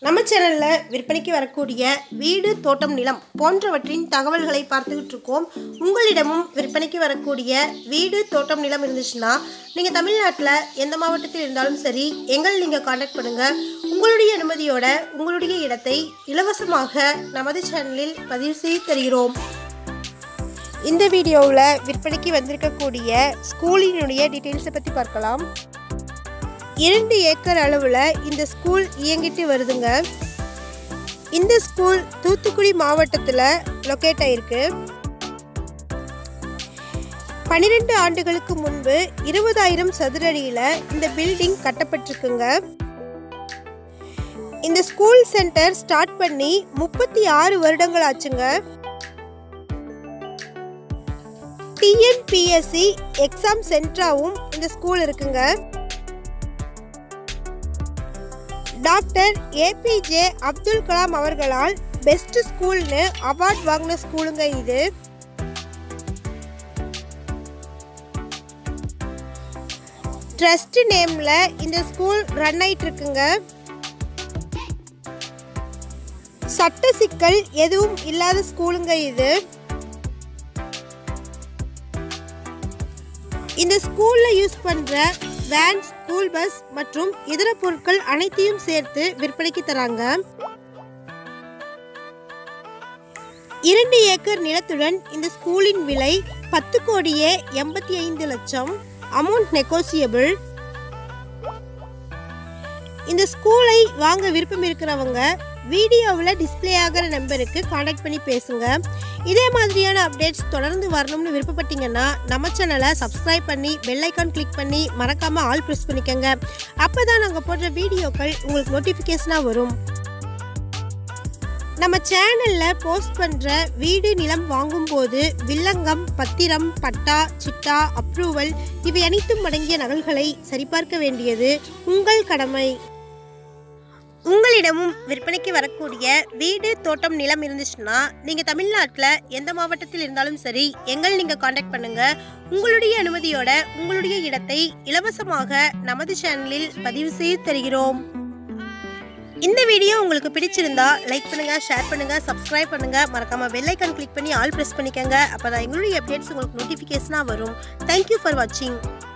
நம்ம சேனலில் விற்பனைக்கு வரக்கூடிய வீடு தோட்டம் நிலம் போன்றவற்றின் தகவல்களை பார்த்துக்கிட்டு இருக்கோம் உங்களிடமும் விற்பனைக்கு வரக்கூடிய வீடு தோட்டம் நிலம் இருந்துச்சுன்னா நீங்கள் தமிழ்நாட்டில் எந்த மாவட்டத்தில் இருந்தாலும் சரி எங்கள் நீங்கள் காண்டாக்ட் பண்ணுங்கள் உங்களுடைய அனுமதியோட உங்களுடைய இடத்தை இலவசமாக நமது சேனலில் பதிவு செய்து தருகிறோம் இந்த வீடியோவில் விற்பனைக்கு வந்திருக்கக்கூடிய ஸ்கூலினுடைய டீட்டெயில்ஸை பற்றி பார்க்கலாம் இரண்டு ஏக்கர் அளவில் இந்த ஸ்கூல் இயங்கிட்டு வருதுங்க இந்த ஸ்கூல் தூத்துக்குடி மாவட்டத்தில் லொக்கேட் ஆயிருக்கு பன்னிரெண்டு ஆண்டுகளுக்கு முன்பு இருபதாயிரம் சதுரடியில் இந்த பில்டிங் கட்டப்பட்டிருக்குங்க இந்த ஸ்கூல் சென்டர் ஸ்டார்ட் பண்ணி முப்பத்தி ஆறு வருடங்கள் ஆச்சுங்க டிஎன்பிஎஸ்சி எக்ஸாம் சென்டராகவும் இந்த ஸ்கூல் இருக்குங்க டாக்டர் ஏபிஜே அப்துல் கலாம் அவர்களால் பெஸ்ட் ஸ்கூல்னு அவார்ட் வாங்கின ஸ்கூலுங்க இது ட்ரஸ்ட் நேம்ல இந்த ஸ்கூல் ரன் ஆயிட்டு இருக்குங்க சட்ட சிக்கல் எதுவும் இல்லாத ஸ்கூலுங்க இது இந்த ஸ்கூல்ல யூஸ் பண்ற வேன் ஸ்கூல் பஸ் மற்றும் இதர பொருட்கள் அனைத்தையும் சேர்த்து விற்பனைக்கு தராங்க இரண்டு ஏக்கர் நிலத்துடன் இந்த ஸ்கூலின் விலை பத்து கோடியே எண்பத்தி ஐந்து லட்சம் அமௌண்ட் நெகோசியபிள் இந்த ஸ்கூலை வாங்க விருப்பம் இருக்கிறவங்க வீடியோவில் டிஸ்பிளே ஆகிற நம்பருக்கு காண்டாக்ட் பண்ணி பேசுங்க இதே மாதிரியான அப்டேட்ஸ் தொடர்ந்து வரணும்னு விருப்பப்பட்டீங்கன்னா நம்ம சேனலை சப்ஸ்கிரைப் பண்ணி பெல் ஐக்கான் கிளிக் பண்ணி மறக்காமல் ஆல் ப்ரெஸ் பண்ணிக்கோங்க அப்போ தான் நாங்கள் போடுற வீடியோக்கள் உங்களுக்கு நோட்டிஃபிகேஷனாக வரும் நம்ம சேனலில் போஸ்ட் பண்ணுற வீடு நிலம் வாங்கும்போது வில்லங்கம் பத்திரம் பட்டா சிட்டா அப்ரூவல் இவை அனைத்தும் அடங்கிய நகல்களை சரிபார்க்க வேண்டியது உங்கள் கடமை உங்களிடமும் விற்பனைக்கு வரக்கூடிய வீடு தோட்டம் நிலம் இருந்துச்சுன்னா நீங்கள் தமிழ்நாட்டில் எந்த மாவட்டத்தில் இருந்தாலும் சரி எங்கள் நீங்கள் காண்டாக்ட் பண்ணுங்கள் உங்களுடைய அனுமதியோட உங்களுடைய இடத்தை இலவசமாக நமது சேனலில் பதிவு செய்து தருகிறோம் இந்த வீடியோ உங்களுக்கு பிடிச்சிருந்தா லைக் பண்ணுங்க ஷேர் பண்ணுங்க சப்ஸ்கிரைப் பண்ணுங்க மறக்காம பெல் ஐக்கான் கிளிக் பண்ணி ஆல் பிரஸ் பண்ணிக்கோங்க அப்பதான் எங்களுடைய அப்டேட்ஸ் உங்களுக்கு நோட்டிஃபிகேஷனாக வரும் தேங்க்யூ ஃபார் வாட்சிங்